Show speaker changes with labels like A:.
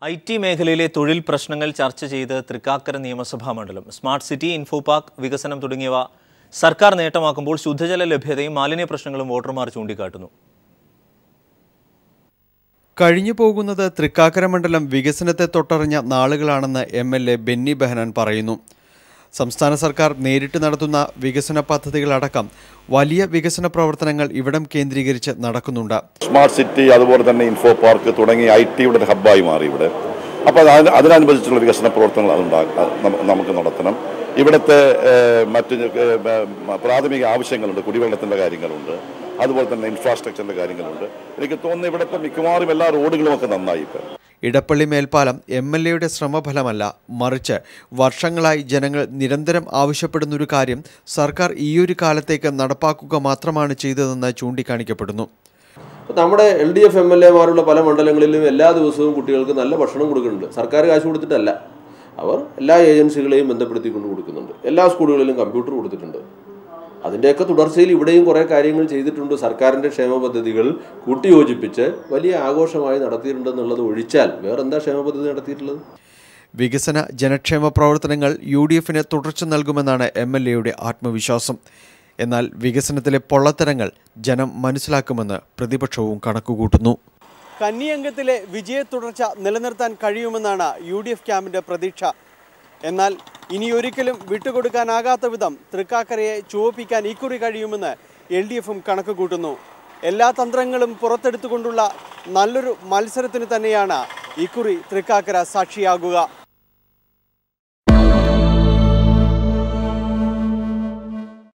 A: I T മേഖലയിലെ തൊഴിൽ പ്രശ്നങ്ങൾ ചർച്ച ചെയ്ത് തൃക്കാക്കര നിയമസഭാ മണ്ഡലം സ്മാർട്ട് സിറ്റി ഇൻഫോ പാർക്ക് വികസനം തുടങ്ങിയവ സർക്കാർ നേട്ടമാക്കുമ്പോൾ ശുദ്ധജല ലഭ്യതയും മാലിന്യ പ്രശ്നങ്ങളും വോട്ടർമാർ ചൂണ്ടിക്കാട്ടുന്നു
B: കഴിഞ്ഞു പോകുന്നത് തൃക്കാക്കര മണ്ഡലം വികസനത്തെ തൊട്ടറിഞ്ഞ നാളുകളാണെന്ന് M L A Benny Behanan പറയുന്നു സംസ്ഥാന സർക്കാർ നേരിട്ട് നടത്തുന്ന വികസന പദ്ധതികളടക്കം വലിയ വികസന പ്രവർത്തനങ്ങൾ ഇവിടം കേന്ദ്രീകരിച്ച് നടക്കുന്നുണ്ട്
C: സ്മാർട്ട് സിറ്റി അതുപോലെ തന്നെ ഇൻഫോ പാർക്ക് തുടങ്ങി ഐ ടിയുടെ ഒരു ഹബ്ബായി മാറി ഇവിടെ അപ്പോൾ അതിന് അതിനനുബന്ധിച്ചുള്ള വികസന പ്രവർത്തനങ്ങൾ അതുണ്ടാകും നമുക്ക് നടത്തണം ഇവിടുത്തെ ഏഹ്, മറ്റ് ഏഹ്, പ്രാഥമിക ആവശ്യങ്ങളുണ്ട് കുടിവെള്ളത്തിൻ്റെ കാര്യങ്ങളുണ്ട് അതുപോലെ തന്നെ ഇൻഫ്രാസ്ട്രക്ചറിൻ്റെ കാര്യങ്ങളുണ്ട് എനിക്ക് തോന്നുന്നു ഇവിടുത്തെ മിക്കവാറും എല്ലാ റോഡുകളും ഒക്കെ നന്നായി ഇപ്പം
B: ഇടപ്പള്ളി മേൽപ്പാലം എം എൽ എയുടെ ശ്രമഫലമല്ല മറിച്ച് വർഷങ്ങളായി ജനങ്ങൾ നിരന്തരം ആവശ്യപ്പെടുന്നൊരു കാര്യം സർക്കാർ ഈയൊരു കാലത്തേക്ക് നടപ്പാക്കുക മാത്രമാണ് ചെയ്തതെന്ന് ചൂണ്ടിക്കാണിക്കപ്പെടുന്നു
D: ഇപ്പൊ നമ്മുടെ L D F M L എമാരുള്ള പല മണ്ഡലങ്ങളിലും എല്ലാ ദിവസവും കുട്ടികൾക്ക് നല്ല ഭക്ഷണം കൊടുക്കുന്നുണ്ട് സർക്കാർ കാശ് കൊടുത്തിട്ടല്ല അവർ എല്ലാ ഏജൻസികളെയും ബന്ധപ്പെടുത്തിക്കൊണ്ട് കൊടുക്കുന്നുണ്ട് എല്ലാ സ്കൂളുകളിലും കമ്പ്യൂട്ടർ കൊടുത്തിട്ടുണ്ട് അതിൻ്റെയൊക്കെ തുടർച്ചയിൽ ഇവിടെയും കുറേ കാര്യങ്ങൾ ചെയ്തിട്ടുണ്ട് സർക്കാരിൻ്റെ ക്ഷേമ പദ്ധതികൾ കൂട്ടിയോജിപ്പിച്ച് വലിയ ആഘോഷമായി നടത്തിയിട്ടുണ്ടെന്നുള്ളത് ഒഴിച്ചാൽ വേറെന്താ ക്ഷേമ പദ്ധതി നടത്തിയിട്ടുള്ളത്
B: വികസന ജനക്ഷേമ പ്രവർത്തനങ്ങൾ യു ഡി എഫിന് തുടർച്ച നൽകുമെന്നാണ് എം എൽ എയുടെ ആത്മവിശ്വാസം എന്നാൽ വികസനത്തിലെ പൊള്ളത്തരങ്ങൾ ജനം മനസ്സിലാക്കുമെന്ന് പ്രതിപക്ഷവും കണക്കുകൂട്ടുന്നു
E: കന്നിയംഗത്തിലെ വിജയ തുടർച്ച നിലനിർത്താൻ കഴിയുമെന്നാണ് യു ഡി എഫ് ക്യാമ്പിന്റെ പ്രതീക്ഷ എന്നാൽ ഇനിയൊരിക്കലും വിട്ടുകൊടുക്കാനാകാത്ത വിധം തൃക്കാക്കരയെ ചുവപ്പിക്കാൻ ഇക്കുറി കഴിയുമെന്ന് എൽ ഡി എഫും കണക്ക് കൂട്ടുന്നു എല്ലാ തന്ത്രങ്ങളും പുറത്തെടുത്തുകൊണ്ടുള്ള നല്ലൊരു മത്സരത്തിന് തന്നെയാണ് ഇക്കുറി തൃക്കാക്കര സാക്ഷിയാകുക